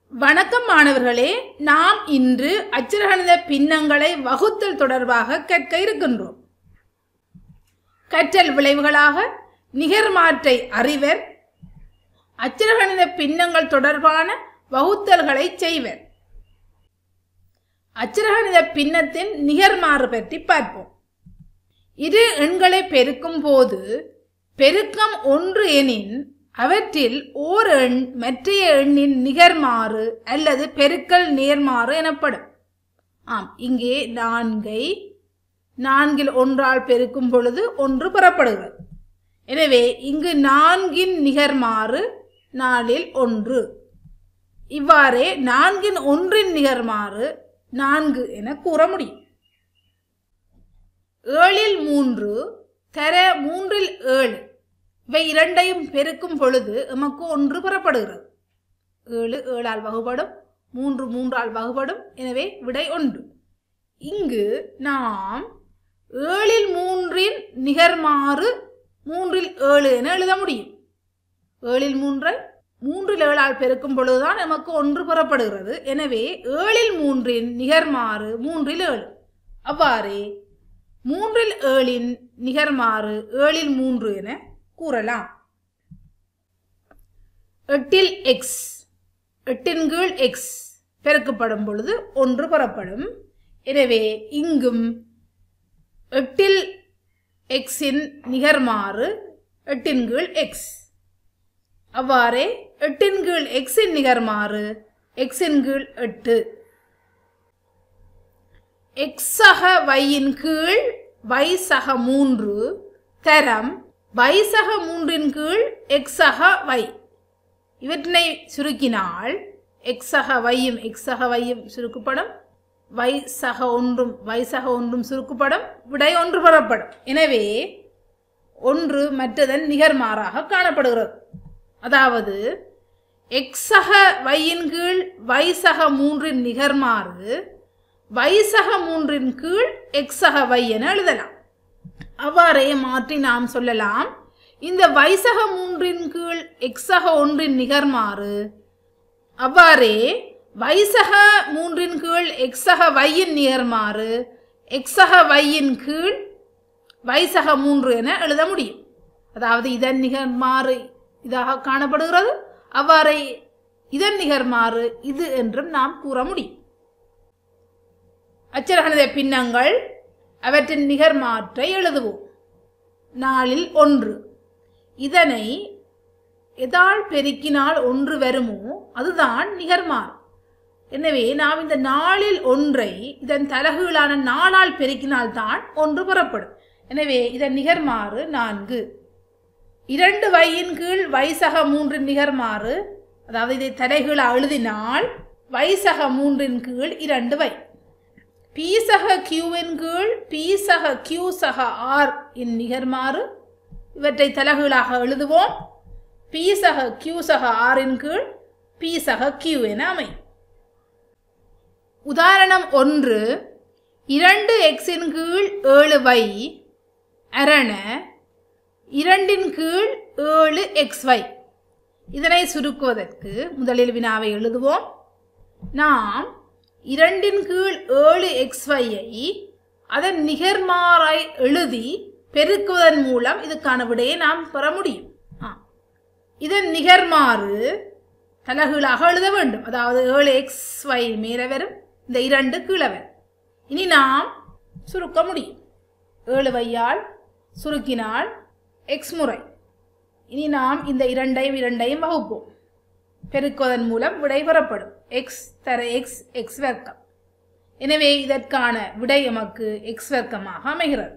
வணக்கம் மாணவர்களே நாம் இன்று அச்சரகணித பின்னங்களை வகுத்தல் தொடர்பாக கற்க இருக்கின்றோம் கற்றல் விளைவுகளாக நிகர்மாற்றை அறிவர் அச்சரகணித பின்னங்கள் தொடர்பான வகுத்தல்களை செய்வர் அச்சரகணித பின்னத்தின் நிகர்மாறு பற்றி பார்ப்போம் இரு எண்களை பெருக்கும் போது பெருக்கம் ஒன்று எனின் அவற்றில் ஓர் எண் மற்றைய எண்ணின் நிகர்மாறு அல்லது பெருக்கல் நேர்மாறு எனப்படும் ஆம் இங்கே நான்கை நான்கில் ஒன்றால் பெருக்கும் பொழுது ஒன்று பெறப்படுகிறது எனவே இங்கு நான்கின் நிகர்மாறு நாலில் ஒன்று இவ்வாறே நான்கின் ஒன்றின் நிகர்மாறு நான்கு என கூற முடியும் ஏழில் மூன்று தர மூன்றில் ஏழு இவை இரண்டையும் பெருக்கும் பொழுது எமக்கு ஒன்று பெறப்படுகிறது ஏழு ஏழால் வகுபடும் மூன்று மூன்றால் வகுபடும் எனவே விடை ஒன்று இங்கு நாம் ஏழில் மூன்றின் நிகர்மாறு மூன்றில் ஏழு என எழுத முடியும் ஏழில் மூன்றை மூன்றில் ஏழால் பெருக்கும் பொழுதுதான் நமக்கு ஒன்று பெறப்படுகிறது எனவே ஏழில் மூன்றின் நிகர்மாறு மூன்றில் ஏழு அவ்வாறே மூன்றில் ஏழின் நிகர்மாறு ஏழில் மூன்று என கூறலாம் எட்டில் எக்ஸ் எட்டின் கீழ் எக்ஸ் பெருக்கப்படும் பொழுது ஒன்று பெறப்படும் எனவே இங்கும் எட்டில் எக்ஸின் நிகர்மாறு எட்டின் கீழ் எக்ஸ் அவ்வாறே எட்டின் கீழ் எக்ஸின் நிகர்மாறு எக்ஸின் கீழ் எட்டு எக்ஸ் சக வையின் கீழ் வை சக மூன்று தரம் வை சக மூன்றின் கீழ் எக்ஸ் சக வை இவற்றினை சுருக்கினால் எக்ஸ் சக வையும் எக்ஸ் சக வையும் சுருக்கப்படும் வை சக ஒன்றும் வை சக ஒன்றும் சுருக்கப்படும் விடை ஒன்று பெறப்படும் எனவே ஒன்று மற்றதன் நிகர்மாறாக காணப்படுகிறது அதாவது எக்ஸ் சக வையின் கீழ் வை சக மூன்றின் நிகர்மாறு வை சக மூன்றின் கீழ் எக்ஸ் சக வை என எழுதலாம் அவ்வாறே மாற்றி நாம் சொல்லலாம் இந்த வைசக மூன்றின் கீழ் எக்ஸக ஒன்றின் நிகர்மாறு அவ்வாறே வைசக மூன்றின் கீழ் எக்ஸக வையின் நிகர்மாறு எக்ஸக வையின் கீழ் வைசக மூன்று என எழுத முடியும் அதாவது இதன் நிகர்மாறு இதாக காணப்படுகிறது அவ்வாறே இதன் நிகர்மாறு இது என்றும் நாம் கூற முடியும் அச்சரகணித பின்னங்கள் அவற்றின் நிகர்மாற்றை எழுதுவோம் நாளில் ஒன்று இதனை எதால் பெருக்கினால் ஒன்று வருமோ அதுதான் நிகர்மாறு எனவே நாம் இந்த நாளில் ஒன்றை இதன் தலகுகளான நாளால் பெருக்கினால் தான் ஒன்று பெறப்படும் எனவே இதன் நிகர்மாறு நான்கு இரண்டு வையின் கீழ் வைசக மூன்றின் நிகர்மாறு அதாவது இதை தலைகீழாக எழுதினால் வைசக மூன்றின் கீழ் இரண்டு வை பி சக கியூவின் கீழ் பி சக கியூ சக ஆர் இன் நிகர்மாறு இவற்றை தலகுகளாக எழுதுவோம் பி சக கியூ சக ஆரின் கீழ் பி சக கியூ என அமையும் உதாரணம் ஒன்று இரண்டு எக்ஸின் கீழ் ஏழு வை அரண இரண்டின் கீழ் ஏழு எக்ஸ் வை இதனை சுருக்குவதற்கு முதலில் வினாவை எழுதுவோம் நாம் இரண்டின் கீழ் ஏழு எக்ஸ் வையை அதன் நிகர்மாறாய் எழுதி பெருக்குவதன் மூலம் இதுக்கான விடையை நாம் பெற முடியும் ஆ இதன் நிகர்மாறு தலகுகளாக எழுத வேண்டும் அதாவது ஏழு எக்ஸ் ஒய் மேலே வரும் இந்த இரண்டு கீழே வரும் இனி நாம் சுருக்க முடியும் ஏழு வையால் சுருக்கினால் எக்ஸ் முறை இனி நாம் இந்த இரண்டையும் இரண்டையும் வகுப்போம் பெருக்குவதன் மூலம் விடை பெறப்படும் எக்ஸ் தர எக்ஸ் எக்ஸ் வர்க்கம் எனவே இதற்கான விடை எமக்கு எக்ஸ் வர்க்கமாக அமைகிறது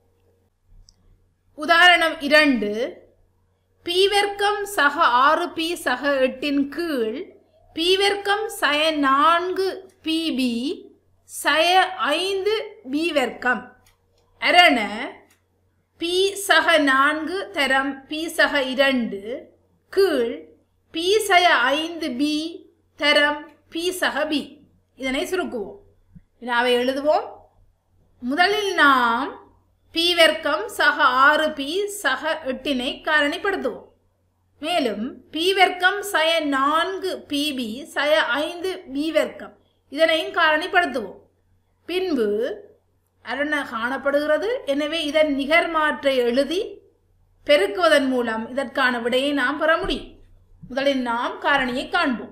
உதாரணம் இரண்டு பி வர்க்கம் சக ஆறு பி சக எட்டின் கீழ் பி வர்க்கம் சய நான்கு பிபி சய ஐந்து பி வர்க்கம் அரண பி சக நான்கு தரம் பி சக இரண்டு கீழ் பி சய ஐந்து பி தரம் பி சக பி இதனை சுருக்குவோம் வினாவை எழுதுவோம் முதலில் நாம் பி வர்க்கம் சக ஆறு பி சக எட்டினை காரணிப்படுத்துவோம் மேலும் பி வர்க்கம் சய நான்கு பிபி சய ஐந்து பி வர்க்கம் இதனையும் காரணிப்படுத்துவோம் பின்பு அரண காணப்படுகிறது எனவே இதன் நிகர்மாற்றை எழுதி பெருக்குவதன் மூலம் இதற்கான விடையை நாம் பெற முடியும் முதலில் நாம் காரணியை காண்போம்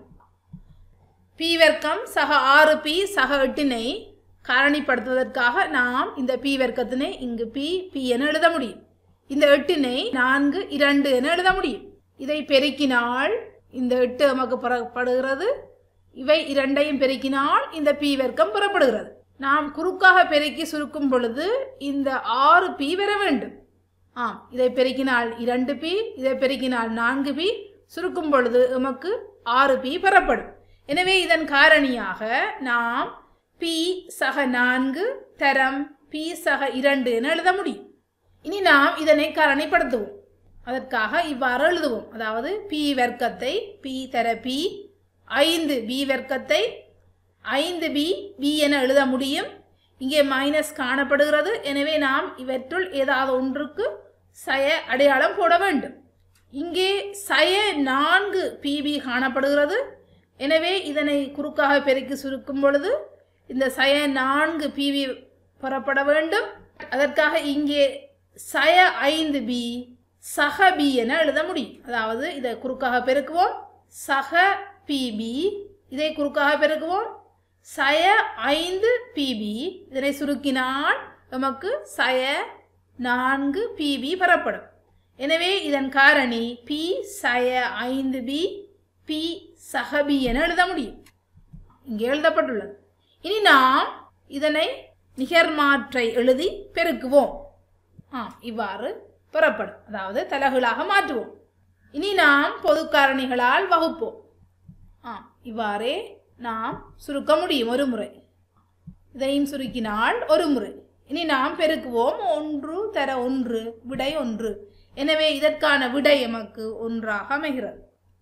பி வர்க்கம் சக ஆறு பி சக எட்டினை காரணிப்படுத்துவதற்காக நாம் இந்த பி வர்க்கத்தினை இங்கு பி பி என எழுத முடியும் இந்த எட்டினை நான்கு இரண்டு என எழுத முடியும் இதை பெருக்கினால் இந்த எட்டு நமக்கு பெறப்படுகிறது இவை இரண்டையும் பெருக்கினால் இந்த பி வர்க்கம் பெறப்படுகிறது நாம் குறுக்காக பெருக்கி சுருக்கும் பொழுது இந்த ஆறு பி பெற வேண்டும் ஆம் இதை பெருக்கினால் இரண்டு பி இதை பெருக்கினால் நான்கு பி சுருக்கும் பொழுது எமக்கு ஆறு பி பெறப்படும் எனவே இதன் காரணியாக நாம் பி சக நான்கு தரம் பி சக இரண்டு என எழுத முடியும் இனி நாம் இதனை காரணிப்படுத்துவோம் அதற்காக இவ்வாறு எழுதுவோம் அதாவது பி வர்க்கத்தை பி தர பி ஐந்து பி வர்க்கத்தை ஐந்து பி பி என எழுத முடியும் இங்கே மைனஸ் காணப்படுகிறது எனவே நாம் இவற்றுள் ஏதாவது ஒன்றுக்கு சய அடையாளம் போட வேண்டும் இங்கே சய நான்கு பிபி காணப்படுகிறது எனவே இதனை குறுக்காக பெருக்கி சுருக்கும் பொழுது இந்த சய நான்கு பிவி பெறப்பட வேண்டும் அதற்காக இங்கே சய ஐந்து பி சக பி என எழுத முடியும் அதாவது இதை குறுக்காக பெருக்குவோம் சக பிபி இதை குறுக்காக பெருக்குவோம் சய ஐந்து பிபி இதனை சுருக்கினால் நமக்கு சய நான்கு பிபி பெறப்படும் எனவே இதன் காரணி பி சய ஐந்து பி பி சகபி என எழுத முடியும் இங்கே எழுதப்பட்டுள்ளது இனி நாம் இதனை நிகர்மாற்றை எழுதி பெருக்குவோம் ஆ இவ்வாறு பெறப்படும் அதாவது தலகுலாக மாற்றுவோம் இனி நாம் பொது காரணிகளால் வகுப்போம் ஆ இவ்வாறே நாம் சுருக்க முடியும் ஒரு முறை இதையும் சுருக்கினால் ஒரு முறை இனி நாம் பெருக்குவோம் ஒன்று தர ஒன்று விடை ஒன்று எனவே இதற்கான விடை எமக்கு ஒன்றாக அமைகிறது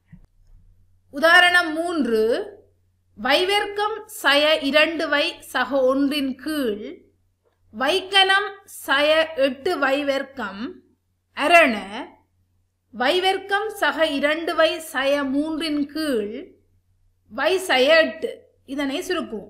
உதாரணம் மூன்று வைவர்க்கம் சய இரண்டு வை சக ஒன்றின் கீழ் வைக்கனம் சய எட்டு வைவர்க்கம் அரண வைவர்க்கம் சக இரண்டு வை சய மூன்றின் கீழ் வை சய எட்டு இதனை சுருக்குவோம்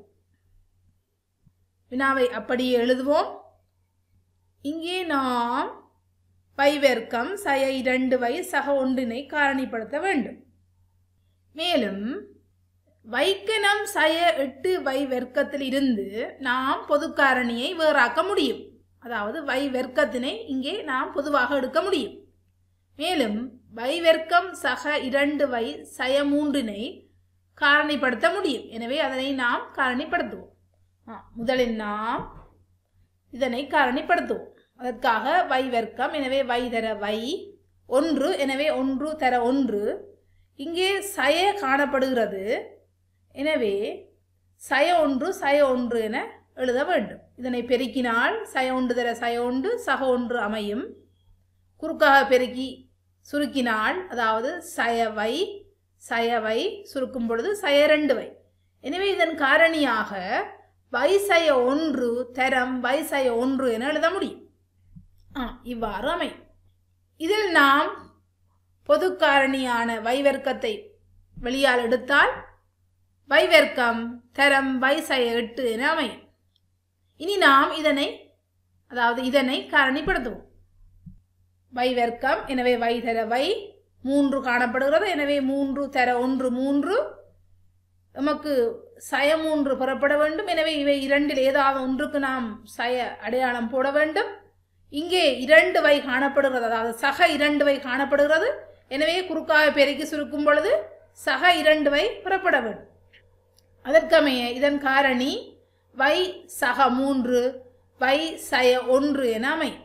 வினாவை அப்படியே எழுதுவோம் இங்கே நாம் வைவர்க்கம் சய இரண்டு வை சக ஒன்றினை காரணிப்படுத்த வேண்டும் மேலும் வைக்கனம் சய எட்டு வை வர்க்கத்தில் இருந்து நாம் பொதுக்காரணியை வேறாக்க முடியும் அதாவது வை வர்க்கத்தினை இங்கே நாம் பொதுவாக எடுக்க முடியும் மேலும் வை வர்க்கம் சக இரண்டு வை சய மூன்றினை காரணிப்படுத்த முடியும் எனவே அதனை நாம் காரணிப்படுத்துவோம் ஆ, முதலில் நாம் இதனை காரணிப்படுத்துவோம் அதற்காக வை வர்க்கம் எனவே வை தர வை ஒன்று எனவே ஒன்று தர ஒன்று இங்கே சய காணப்படுகிறது எனவே சய ஒன்று சய ஒன்று என எழுத வேண்டும் இதனை பெருக்கினால் சய ஒன்று தர சய ஒன்று சக ஒன்று அமையும் குறுக்காக பெருக்கி சுருக்கினால் அதாவது சயவை சயவை சுருக்கும் பொழுது சய ரெண்டு வை எனவே இதன் காரணியாக வைசய ஒன்று தரம் வைசய ஒன்று என எழுத முடியும் ஆ இவ்வாறு அமையும் இதில் நாம் பொதுக்காரணியான வைவர்க்கத்தை வெளியால் எடுத்தால் வைவர்க்கம் தரம் வைசய எட்டு என அமையும் இனி நாம் இதனை அதாவது இதனை காரணிப்படுத்துவோம் வைவர்க்கம் எனவே வை தர வை மூன்று காணப்படுகிறது எனவே மூன்று தர ஒன்று மூன்று நமக்கு சய மூன்று பெறப்பட வேண்டும் எனவே இவை இரண்டில் ஏதாவது ஒன்றுக்கு நாம் சய அடையாளம் போட வேண்டும் இங்கே இரண்டு வை காணப்படுகிறது அதாவது சக இரண்டு வை காணப்படுகிறது எனவே குறுக்காக பெருக்கி சுருக்கும் பொழுது சக இரண்டு வை பெறப்பட வேண்டும் அதற்கமைய இதன் காரணி வை சக மூன்று வை சய ஒன்று என அமையும்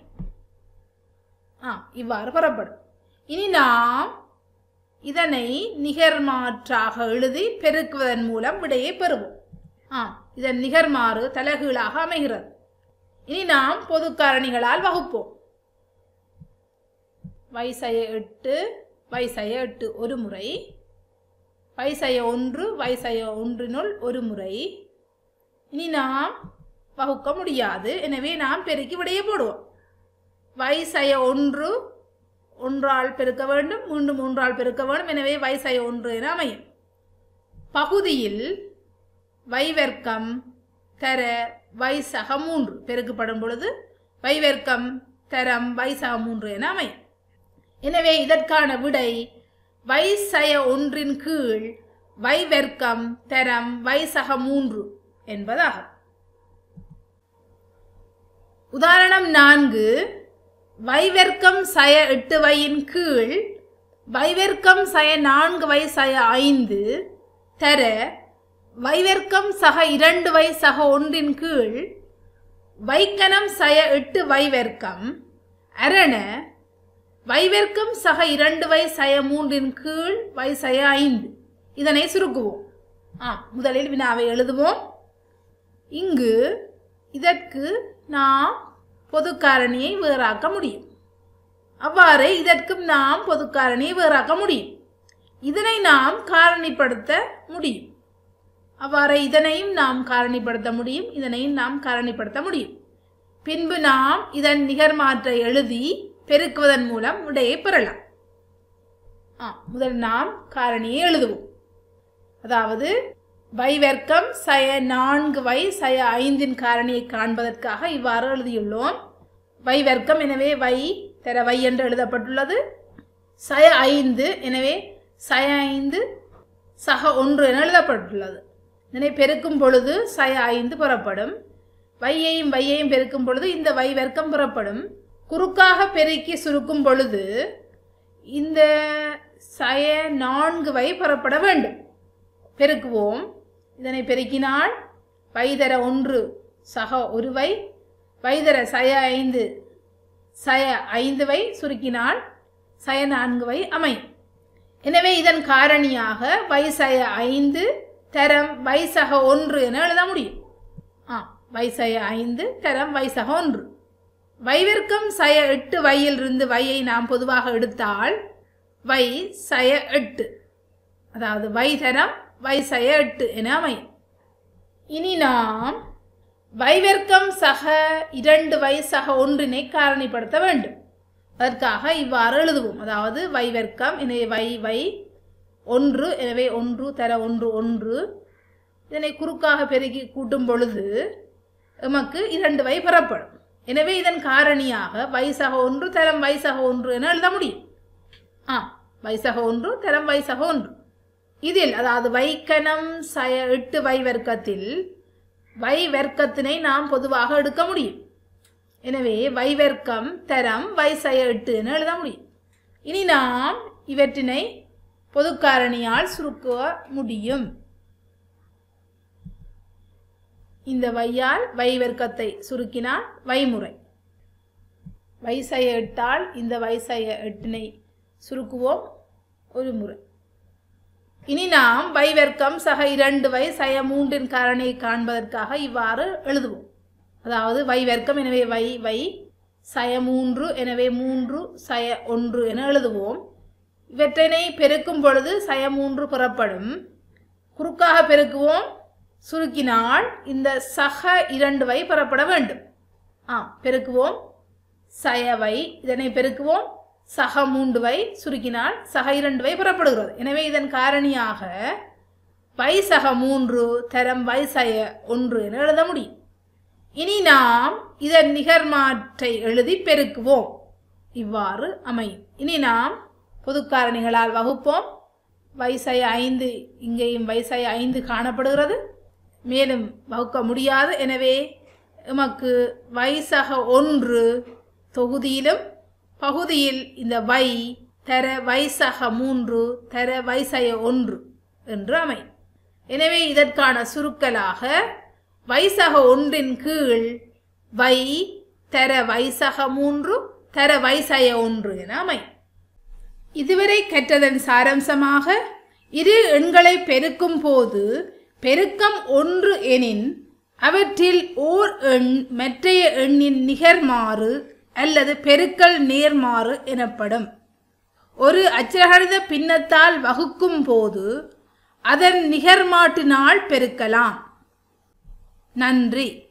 ஆ இவ்வாறு பெறப்படும் இனி நாம் இதனை நிகர்மாற்றாக எழுதி பெருக்குவதன் மூலம் விடையை பெறுவோம் ஆ இதன் நிகர்மாறு தலைகீழாக அமைகிறது இனி நாம் பொது காரணிகளால் வகுப்போம் வைசய எட்டு வைசய எட்டு ஒரு முறை வைசய ஒன்று வைசய ஒன்றினுள் ஒரு முறை இனி நாம் வகுக்க முடியாது எனவே நாம் பெருக்கி விடையை போடுவோம் வைசய ஒன்று ஒன்றால் பெருக்க வேண்டும் மீண்டும் ஒன்றால் பெருக்க வேண்டும் எனவே y சய ஒன்று என அமையும் பகுதியில் y வர்க்கம் தர y சக மூன்று பெருக்கப்படும் பொழுது y வர்க்கம் தரம் y சக மூன்று என அமையும் எனவே இதற்கான விடை y சய ஒன்றின் கீழ் y வர்க்கம் தரம் y சக மூன்று என்பதாகும் உதாரணம் நான்கு வைவர்க்கம் சய எட்டு வையின் கீழ் வைவர்க்கம் சய நான்கு வை சய ஐந்து தர வைவர்க்கம் சக இரண்டு வை சக ஒன்றின் கீழ் வைக்கணம் சய எட்டு வைவர்க்கம் அரண வைவர்க்கம் சக இரண்டு வை சய மூன்றின் கீழ் வை சய ஐந்து இதனை சுருக்குவோம் ஆ முதலில் வினாவை எழுதுவோம் இங்கு இதற்கு நாம் பொதுக்காரணியை வேறாக்க முடியும் அவ்வாறு இதற்கும் நாம் பொதுக்காரணியை வேறாக்க முடியும் இதனை நாம் காரணிப்படுத்த முடியும் அவ்வாறு இதனையும் நாம் காரணிப்படுத்த முடியும் இதனையும் நாம் காரணிப்படுத்த முடியும் பின்பு நாம் இதன் நிகர்மாற்றை எழுதி பெருக்குவதன் மூலம் விடையை பெறலாம் ஆ முதல் நாம் காரணியை எழுதுவோம் அதாவது வை வர்க்கம் சய நான்கு வை சய ஐந்தின் காரணியை காண்பதற்காக இவ்வாறு எழுதியுள்ளோம் வை வர்க்கம் எனவே வை தர வை என்று எழுதப்பட்டுள்ளது சய ஐந்து எனவே சய ஐந்து சக ஒன்று என எழுதப்பட்டுள்ளது இதனை பெருக்கும் பொழுது சய ஐந்து புறப்படும் வையையும் வையையும் பெருக்கும் பொழுது இந்த வை வர்க்கம் புறப்படும் குறுக்காக பெருக்கி சுருக்கும் பொழுது இந்த சய நான்கு வை புறப்பட வேண்டும் பெருக்குவோம் இதனை பெருக்கினால் வைதர ஒன்று சக ஒரு வை வைதர சய ஐந்து சய ஐந்து வை சுருக்கினால் சய நான்கு வை அமையும் எனவே இதன் காரணியாக வை சய ஐந்து தரம் வை சக ஒன்று என எழுத முடியும் ஆ வை சய ஐந்து தரம் வை சக ஒன்று வைவிற்கும் சய எட்டு வையிலிருந்து வையை நாம் பொதுவாக எடுத்தால் வை சய எட்டு அதாவது வை தரம் வை சய எட்டு என அமையும் இனி நாம் வைவர்க்கம் சக இரண்டு வை சக ஒன்றினை காரணிப்படுத்த வேண்டும் அதற்காக இவ்வாறு எழுதுவோம் அதாவது வைவர்க்கம் எனவே வை வை ஒன்று எனவே ஒன்று தர ஒன்று ஒன்று இதனை குறுக்காக பெருக்கி கூட்டும் பொழுது எமக்கு இரண்டு வை பெறப்படும் எனவே இதன் காரணியாக வைசக ஒன்று தரம் வைசக ஒன்று என எழுத முடியும் ஆ வைசக ஒன்று தரம் வைசக ஒன்று இதில் அதாவது வைக்கணம் சய எட்டு வை வர்க்கத்தில் வை வர்க்கத்தினை நாம் பொதுவாக எடுக்க முடியும் எனவே வை வர்க்கம் தரம் வை சய எட்டு என எழுத முடியும் இனி நாம் இவற்றினை பொதுக்காரணியால் சுருக்க முடியும் இந்த வையால் வை வர்க்கத்தை சுருக்கினால் வைமுறை வைசய எட்டால் இந்த வைசய எட்டினை சுருக்குவோம் ஒரு முறை இனி நாம் வை வர்க்கம் சக இரண்டு வை சய மூன்றின் காரணியை காண்பதற்காக இவ்வாறு எழுதுவோம் அதாவது வை வர்க்கம் எனவே வை வை சய மூன்று எனவே மூன்று சய ஒன்று என எழுதுவோம் இவற்றினை பெருக்கும் பொழுது சய மூன்று புறப்படும் குறுக்காக பெருக்குவோம் சுருக்கினால் இந்த சக இரண்டு வை பெறப்பட வேண்டும் ஆ பெருக்குவோம் சயவை இதனை பெருக்குவோம் சக மூன்று வை சுருக்கினால் சக இரண்டு வை புறப்படுகிறது எனவே இதன் காரணியாக வை சக மூன்று தரம் வை சய ஒன்று என எழுத முடியும் இனி நாம் இதன் நிகர்மாற்றை எழுதி பெருக்குவோம் இவ்வாறு அமையும் இனி நாம் பொதுக்காரணிகளால் வகுப்போம் வைசய ஐந்து இங்கேயும் வைசய ஐந்து காணப்படுகிறது மேலும் வகுக்க முடியாது எனவே எமக்கு வைசக ஒன்று தொகுதியிலும் பகுதியில் இந்த வை தர வைசக மூன்று தர வைசய ஒன்று என்று அமையும் எனவே இதற்கான சுருக்கலாக வைசக ஒன்றின் கீழ் வை தர வைசக மூன்று தர வைசய ஒன்று என அமையும் இதுவரை கற்றதன் சாரம்சமாக இரு எண்களை பெருக்கும் போது பெருக்கம் ஒன்று எனின் அவற்றில் ஓர் எண் மற்றைய எண்ணின் நிகர்மாறு அல்லது பெருக்கல் நேர்மாறு எனப்படும் ஒரு அச்சகணித பின்னத்தால் வகுக்கும் போது அதன் நிகர்மாட்டினால் பெருக்கலாம் நன்றி